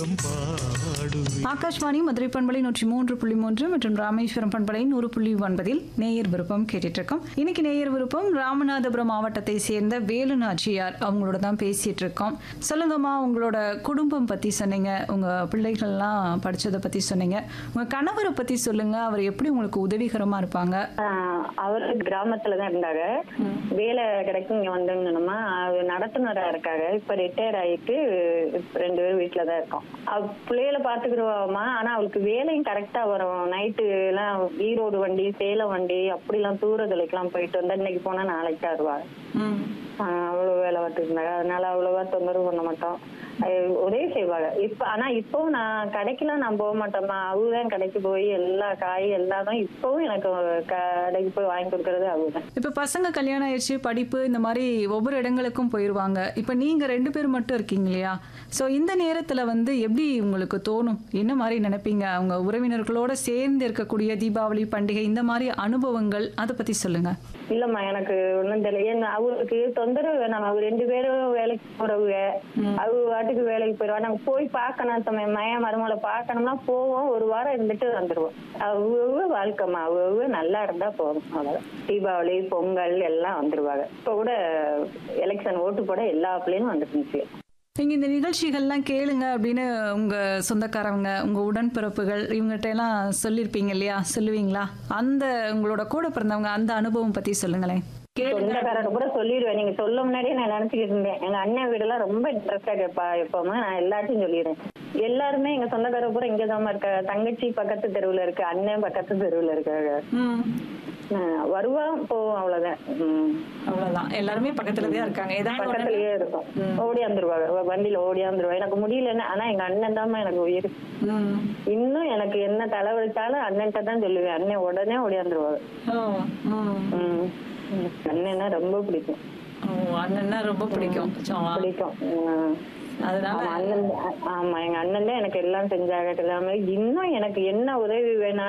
ஆகாஷ்வாணி மதுரை பண்பலை நூற்றி மூன்று புள்ளி மூன்று மற்றும் ராமேஸ்வரம் பண்பலை நூறு புள்ளி ஒன்பதில் நேயர் விருப்பம் கேட்டுட்டு இருக்கோம் இன்னைக்கு நேயர் விருப்பம் ராமநாதபுரம் மாவட்டத்தை சேர்ந்த வேலு நாச்சியார் அவங்களோட தான் பேசிட்டு இருக்கோம் சொல்லுங்கம்மா உங்களோட குடும்பம் பத்தி சொன்னீங்க உங்க பிள்ளைகள்லாம் படிச்சதை பத்தி சொன்னீங்க உங்க கணவரை பத்தி சொல்லுங்க அவர் எப்படி உங்களுக்கு உதவிகரமா இருப்பாங்க ஆஹ் அவரு கிராமத்துல தான் இருந்தாங்க வேலை கிடைக்கும் இங்க வந்தோம்னா அவர் நடத்துனரா இருக்காங்க இப்ப ரிட்டையர் ஆயிட்டு இப்ப ரெண்டு பேரும் வீட்டுல தான் இருக்கோம் அவ பிள்ளைகளை பாத்துக்கிடுவாமா ஆனா அவளுக்கு வேலையும் கரெக்டா வரும் நைட்டு எல்லாம் ஈரோடு வண்டி சேலம் வண்டி அப்படிலாம் தூர தொலைக்கெல்லாம் போயிட்டு வந்தா இன்னைக்கு போனா நாளைக்கு தான் வருவாங்க ஆஹ் அவ்வளவு வேலை பார்த்துட்டு இருந்தாங்க அதனால அவ்வளவா தொந்தரவு பண்ண மாட்டோம் அஹ் உதவி செய்வாங்க இப்ப ஆனா இப்பவும் நான் கடைக்கெல்லாம் நான் போக மாட்டோம்மா அவதான் கடைக்கு போய் எல்லா காய் எல்லாமே இப்பவும் எனக்கு கடைக்கு போய் வாங்கி கொடுக்கறது அவதான் இப்ப பசங்க கல்யாணம் ஆயிடுச்சு படிப்பு இந்த மாதிரி ஒவ்வொரு இடங்களுக்கும் போயிருவாங்க இப்ப நீங்க ரெண்டு பேர் மட்டும் இருக்கீங்க இல்லையா சோ இந்த நேரத்துல வந்து எப்படி உங்களுக்கு தோணும் என்ன மாதிரி நினைப்பீங்க அவங்க உறவினர்களோட சேர்ந்து இருக்கக்கூடிய தீபாவளி பண்டிகை இந்த மாதிரி அனுபவங்கள் அதை பத்தி சொல்லுங்க இல்லம்மா எனக்கு ஒண்ணும் தெரியல ஏன்னா அவருக்கு தொந்தரவு வேணாம் அவர் ரெண்டு பேரும் வேலைக்கு போறவங்க அவங்க வாட்டுக்கு வேலைக்கு போயிடுவா நாங்க போய் பார்க்கணும் தம்ம மய மருமகளை பார்க்கணும்னா போவோம் ஒரு வாரம் இருந்துட்டு வந்துருவோம் அவங்க வாழ்க்கைமா அவங்க நல்லா இருந்தா போதும் அவ்வளவுதான் தீபாவளி பொங்கல் எல்லாம் வந்துருவாங்க இப்ப கூட எலெக்ஷன் ஓட்டு போட எல்லா பிள்ளையும் வந்துருந்துச்சு நீங்க இந்த நிகழ்ச்சிகள்லாம் கேளுங்க அப்படின்னு உங்க சொந்தக்காரவங்க உங்க உடன்பிறப்புகள் இவங்ககிட்ட எல்லாம் சொல்லியிருப்பீங்க இல்லையா சொல்லுவீங்களா அந்த உங்களோட கூட பிறந்தவங்க அந்த அனுபவம் பத்தி சொல்லுங்களேன் சொந்தக்காரங்க கூட சொல்லிடுவேன் நீங்க சொல்ல முன்னாடியே நான் நினைச்சுக்கிட்டு இருந்தேன் எங்க அண்ணன் வீடெல்லாம் ரொம்ப இன்ட்ரெஸ்டா கேட்பா எப்பவுமே நான் எல்லாத்தையும் சொல்லிடுறேன் எல்லாருமே எங்க சொந்தக்கார பூரா இங்கதான் இருக்க தங்கச்சி பக்கத்து தெருவுல இருக்கு அண்ணன் பக்கத்து தெருவுல இருக்காங்க ம் ஆஹ் வருவா போவோம் அவ்வளவுதான் உம் அவ்வளவுதான் எல்லாருமே பக்கத்துல தான் இருக்காங்க ஏதாவது ஒரு பக்கத்துலயே இருக்கும் ஓடி வந்துருவாங்க வண்டியில ஓடி வந்துருவா எனக்கு முடியலன்னு ஆனா எங்க அண்ணன் தான் எனக்கு உயிர் ம். இன்னும் எனக்கு என்ன தலைவலிச்சாலும் அண்ணன்ட்ட தான் சொல்லுவேன் அண்ணன் உடனே ஓடி வந்துருவாங்க ஓ, ம். உம் அண்ணன்னா ரொம்ப பிடிக்கும் ஓ, அண்ணன்னா ரொம்ப பிடிக்கும் சோ, பிடிக்கும் உம் அதனால ஆமா, அண்ணன் ஆமா எங்க அண்ணன் தான் எனக்கு எல்லாம் செஞ்சாங்க எல்லாமே இன்னும் எனக்கு என்ன உதவி வேணாலும்